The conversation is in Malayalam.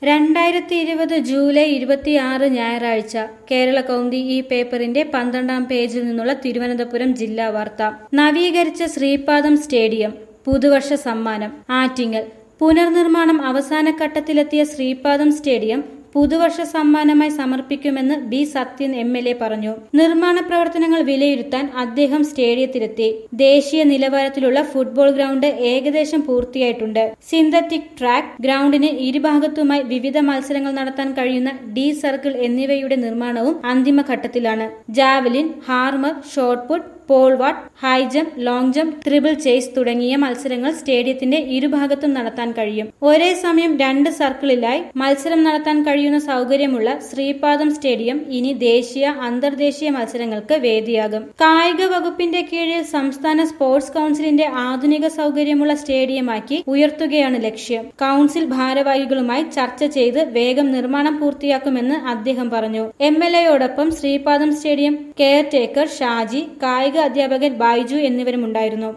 രണ്ടായിരത്തി ഇരുപത് ജൂലൈ ഇരുപത്തിയാറ് ഞായറാഴ്ച കേരള കൗമുദി ഈ പേപ്പറിന്റെ പന്ത്രണ്ടാം പേജിൽ നിന്നുള്ള തിരുവനന്തപുരം ജില്ലാ വാർത്ത നവീകരിച്ച ശ്രീപാദം സ്റ്റേഡിയം പുതുവർഷ സമ്മാനം ആറ്റിങ്ങൽ പുനർനിർമ്മാണം അവസാന ഘട്ടത്തിലെത്തിയ ശ്രീപാദം സ്റ്റേഡിയം പുതുവർഷ സമ്മാനമായി സമർപ്പിക്കുമെന്ന് B Sathyan M L A പറഞ്ഞു നിർമ്മാണ പ്രവർത്തനങ്ങൾ വിലയിരുത്താൻ അദ്ദേഹം സ്റ്റേഡിയത്തിലെത്തി ദേശീയ നിലവാരത്തിലുള്ള ഫുട്ബോൾ ഗ്രൗണ്ട് ഏകദേശം പൂർത്തിയായിട്ടുണ്ട് സിന്തറ്റിക് ട്രാക്ക് ഗ്രൗണ്ടിന് ഇരുഭാഗത്തുമായി വിവിധ മത്സരങ്ങൾ നടത്താൻ കഴിയുന്ന ഡി സർക്കിൾ എന്നിവയുടെ നിർമ്മാണവും അന്തിമഘട്ടത്തിലാണ് javelin hammer shot put pole vault high jump long jump triple chase തുടങ്ങിയ മത്സരങ്ങൾ സ്റ്റേഡിയത്തിന്റെ ഇരുഭാഗത്തും നടത്താൻ കഴിയും ഒരേ സമയം രണ്ട് സർക്കിളിലായി മത്സരം നടത്താൻ കഴിയുന്ന സൗകര്യമുള്ള ശ്രീപാദം സ്റ്റേഡിയം ഇനി ദേശീയ അന്തർദേശീയ മത്സരങ്ങൾക്ക് വേദിയാകും കായിക വകുപ്പിന്റെ കീഴിൽ സംസ്ഥാന സ്പോർട്സ് കൌൺസിലിന്റെ ആധുനിക സൗകര്യമുള്ള സ്റ്റേഡിയമാക്കി ഉയർത്തുകയാണ് ലക്ഷ്യം കൌൺസിൽ ഭാരവാഹികളുമായി ചർച്ച ചെയ്ത് വേഗം നിർമ്മാണം പൂർത്തിയാക്കുമെന്ന് അദ്ദേഹം പറഞ്ഞു എം എൽ എയോടൊപ്പം Sreepadam stadium caretaker Shaji കായിക അധ്യാപകൻ ബൈജു എന്നിവരുമുണ്ടായിരുന്നു